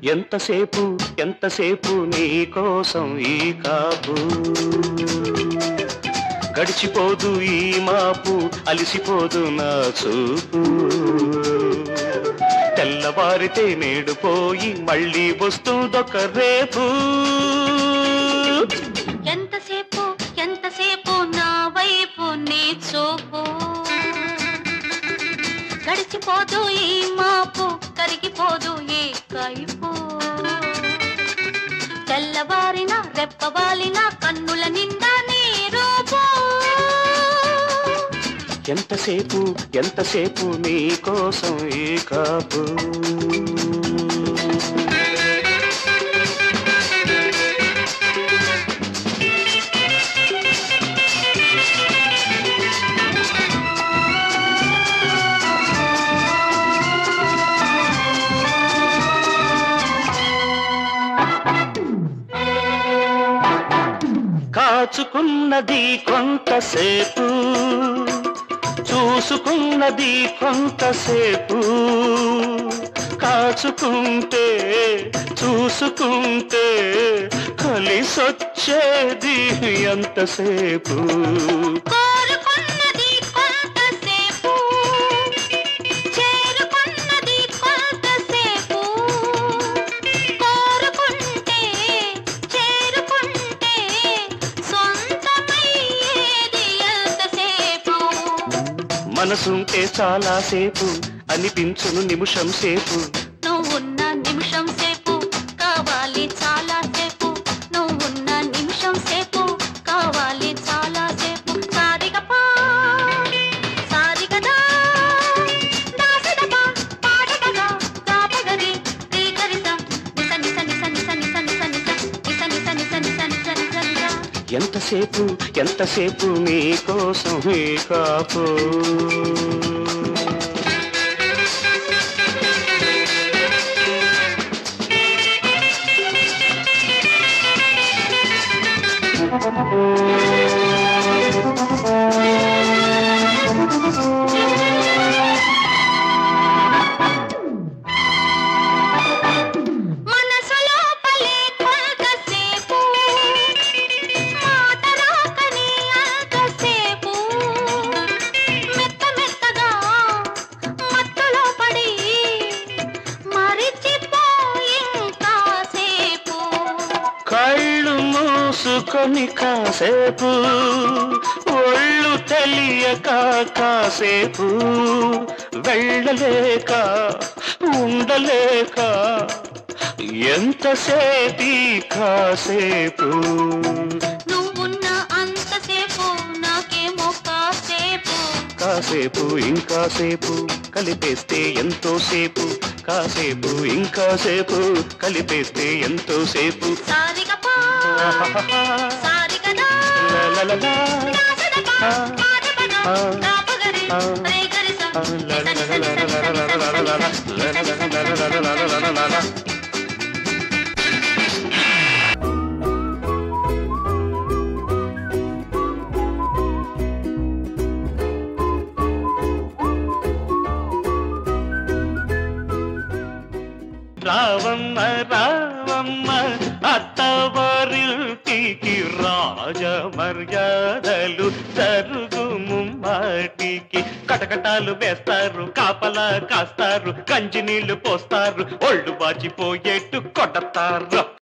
ఎంతసేపు ఎంతసేపు నీ కోసం ఈ కాపు గడిచిపోదు ఈ మాపు అలిసిపోదు నా చూపు తెల్లవారితే నేడు పోయి మళ్ళీ వస్తుందొక రేపు ఎంతసేపు ఎంతసేపు నా వైపు నీ చూపు గడిచిపోదు ఈ మాపు కరిగిపోదు ఈ కైపు తెల్లవారిన రెప్పవాలిన కన్నుల నిండా నీ రూపు ఎంతసేపు ఎంతసేపు నీ కోసం ఈ కాపు కాచుకున్నది కొంతసేపు చూసుకున్నది కొంతసేపు కాచుకుంటే చూసుకుంటే కలిసొచ్చేది ఎంతసేపు కోరుకున్నది కొంతసేపు చేరుకున్నది కొంతసేపు కోరుకుంటే చేరుకుంటే సొంతమయ్యేది ఎంతసేపు మనసుంటే చాలాసేపు అనిపించును నిమిషం సేపు నువ్వున్న నిమిషం సేపు కావాలి చాలా సేపు నువ్వున్న నిమిషం సేపు కావాలి చాలా సేపు సారిగపా సారిగదా దాసదపా పాడగదా గాపగరి రీగరిస నిస నిస నిస నిస నిస నిస నిస నిస నిస నిస నిస నిస నిస నిస ఎంతసేపు ఎంతసేపు నీ కోసం ఈ కాపు మనసులో పలే కొంతసేపు మాట రాకని అంతసేపు మెత్త మెత్తగా మత్తులో పడి మరిచిపోయి కాసేపు కళ్ళు మూసుకొని కాసేపు ఒళ్ళు తెలియక కాసేపు వెళ్ళలేక ఉండలేక ఎంతసేపీ కాసేపు నువ్వున్న అంతసేపు నాకేమో కాసేపు కాసేపు ఇంకాసేపు కలిపేస్తే ఎంతో సేపు కాసేపు ఇంకాసేపు కలిపేస్తే ఎంతో సేపు సారిగపా సారిగదా లలలలా. దాసదపా పాదపదా గాపగరి రీగరిస నిస నిస నిస నిస నిస నిస రావమ్మ రావమ్మ అత్తవారింటికి రాజ మర్యాదలు జరుగుము మాటికి కటకటాలు వేస్తారు కాపలా కాస్తారు కంచి నీళ్లు పోస్తారు ఒళ్ళు బాచిపోయేట్టు కొడతారు